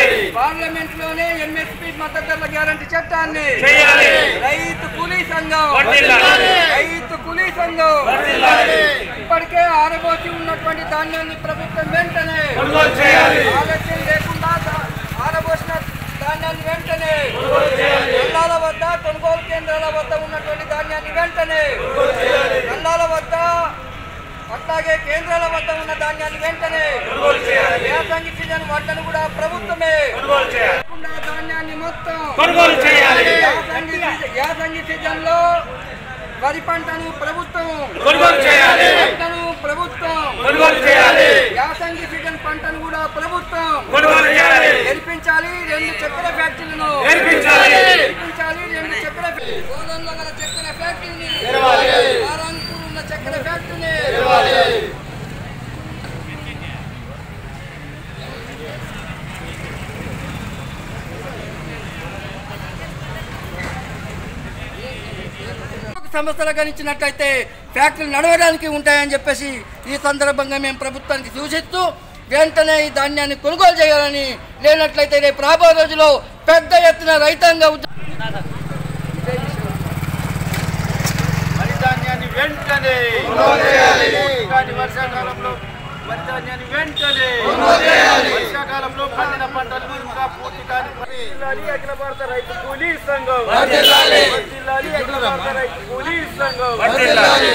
Parliament లోనే MSP మద్దతు ధరల గ్యారంటీ చట్టాన్ని చేయాలి. రైతు కూలీ సంఘం వర్ధిల్లాలి. రైతు కూలీ సంఘం ఇప్పటికే ఆరబోసి ఉన్నటువంటి ధాన్యాన్ని ప్రభుత్వం వెంటనే కొనుగోలు చేయాలి. ఆలస్యం లేకుండా దా- ఆరబోసిన ధాన్యాన్ని వెంటనే జిల్లాల వద్ద కొనుగోలు కేంద్రాల వద్ద ఉన్నటువంటి ధాన్యాన్ని వెంటనే జిల్లాల వద్ద అట్లాగే కేంద్రాల వద్ద ఉన్న ధాన్యాన్ని వెంటనే యాసంగి సీజన్ వడ్లను కూడా ప్రభుత్వమే కొనుగోలు చేయాలి. కాకుండా ధాన్యాన్ని మొత్తం కొనుగోలు చేయాలి. యాసంగి సీజన్- యాసంగి సీజన్ లో వరి పంటను ప్రభుత్వం కొనుగోలు చేయాలి. పంటను ప్రభుత్వం కొనుగోలు చేయాలి. యాసంగి సీజన్ పంటను కూడా ప్రభుత్వం కొనుగోలు చేయాలి. గెలిపించాలి రెండు చక్కెర ఫ్యాక్టరీలను గెలిపించాలి. గెలిపించాలి రెండు చక్కెర ఫ్యా- గోధుమలో గల చక్కెర ఫ్యాక్టరీని నారాయణపూర్ ఉన్న చక్కెర ఫ్యాక్టరీని సంస్థలు గణించినట్లయితే ఫ్యాక్టరీలు నడవడానికి ఉంటాయని చెప్పేసి ఈ సందర్భంగా మేము ప్రభుత్వానికి సూచిస్తూ వెంటనే ఈ ధాన్యాన్ని కొనుగోలు చేయాలని లేనట్లయితే రేపు రాబోయే రోజుల్లో పెద్ద ఎత్తున రైతాంగ ఉద్యమం వరి ధాన్యాన్ని వెంటనే కానీ వర్షాకాలంలో వరి ధాన్యాన్ని వెంటనే వర్షాకాలంలో పండిన పంటలు ఇంకా పూర్తి కాని వర్ధిల్లాలి అఖిల భారత రైతు కూలీ సంఘం వర్ధిల్లాలి అఖిల భారత రైతు కూలీ సంఘం వర్ధిల్లాలి.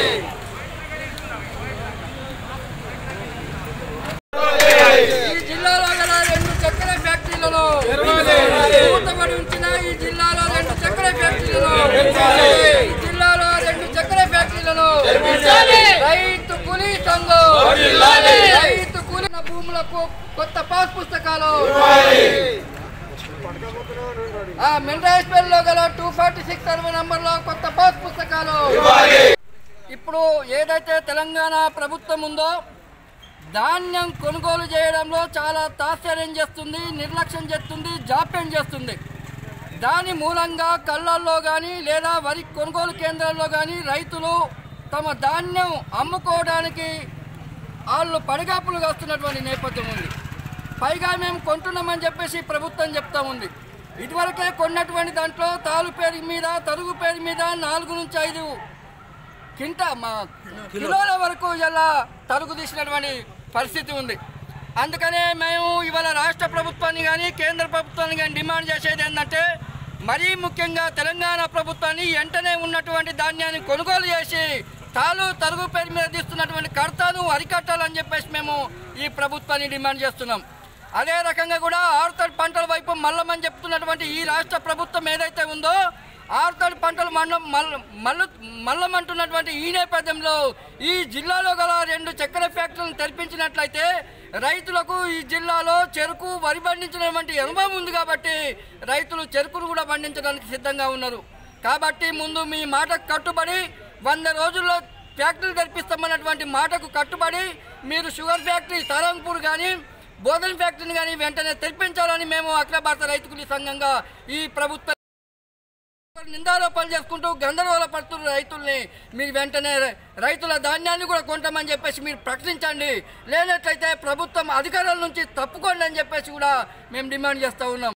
ఈ జిల్లాలో గల రెండు చక్కెర ఫ్యాక్టరీలలో మూతపడి ఉంచిన ఈ జిల్లాలో రెండు చక్కెర ఫ్యాక్టరీలను ఈ జిల్లాలో రెండు చక్కెర ఫ్యాక్టరీలను రైతు కూలీ సంఘం రైతు కూలీ భూములకు కొత్త పాస్ పుస్తకాలు మినరాజ్పల్లిలో గల two forty six survey number లో కొత్త పాస్ పుస్తకాలు ఇప్పుడు ఏదైతే తెలంగాణ ప్రభుత్వం ఉందో ధాన్యం కొనుగోలు చేయడంలో చాలా తాత్సర్యం చేస్తుంది నిర్లక్ష్యం చేస్తుంది జాప్యం చేస్తుంది దాని మూలంగా కళ్ళల్లో కానీ లేదా వరి కొనుగోలు కేంద్రాల్లో కానీ రైతులు తమ ధాన్యం అమ్ముకోవడానికి వాళ్ళు పడిగాపులు కాస్తున్నటువంటి నేపథ్యం ఉంది పైగా మేము కొంటున్నామని చెప్పేసి ప్రభుత్వం చెప్తా ఉంది ఇదివరకే కొన్నటువంటి దాంట్లో తాలు పేరు మీద తరుగు పేరు మీద నాలుగు నుంచి ఐదు కింట మా కిలోల వరకు ఇలా తరుగు తీసినటువంటి పరిస్థితి ఉంది అందుకనే మేము ఇవాళ రాష్ట్ర ప్రభుత్వాన్ని కానీ కేంద్ర ప్రభుత్వాన్ని కానీ డిమాండ్ చేసేది ఏంటంటే మరీ ముఖ్యంగా తెలంగాణ ప్రభుత్వాన్ని వెంటనే ఉన్నటువంటి ధాన్యాన్ని కొనుగోలు చేసి తాలు తరుగు పేరు మీద తీస్తున్నటువంటి కడతాను అరికట్టాలని చెప్పేసి మేము ఈ ప్రభుత్వాన్ని డిమాండ్ చేస్తున్నాం అదే రకంగా కూడా ఆరుతడి పంటల వైపు మల్లమని చెప్తున్నటువంటి ఈ రాష్ట్ర ప్రభుత్వం ఏదైతే ఉందో ఆరుతడి పంటలు మల్ల మల్ల మల్లు మల్లమంటున్నటువంటి ఈ నేపథ్యంలో ఈ జిల్లాలో గల రెండు చక్కెర ఫ్యాక్టరీలను తెరిపించినట్లయితే రైతులకు ఈ జిల్లాలో చెరుకు వరి పండించినటువంటి అనుభవం ఉంది కాబట్టి రైతులు చెరుకును కూడా పండించడానికి సిద్ధంగా ఉన్నారు కాబట్టి ముందు మీ మాటకు కట్టుబడి వంద రోజుల్లో ఫ్యాక్టరీలు తెరిపిస్తామన్నటువంటి మాటకు కట్టుబడి మీరు షుగర్ ఫ్యాక్టరీ సారంగపూర్ కానీ బోధన ఫ్యాక్టరీని కానీ వెంటనే తెరిపించాలని మేము అఖిల భారత రైతు కూలీ సంఘంగా ఈ ప్రభుత్వ నిందారోపణలు చేసుకుంటూ గందరగోళ పడుతున్న రైతుల్ని మీరు వెంటనే రైతుల ధాన్యాన్ని కూడా కొంటామని చెప్పేసి మీరు ప్రకటించండి లేనట్లయితే ప్రభుత్వం అధికారుల నుంచి తప్పుకోండి అని చెప్పేసి కూడా మేము డిమాండ్ చేస్తూ ఉన్నాం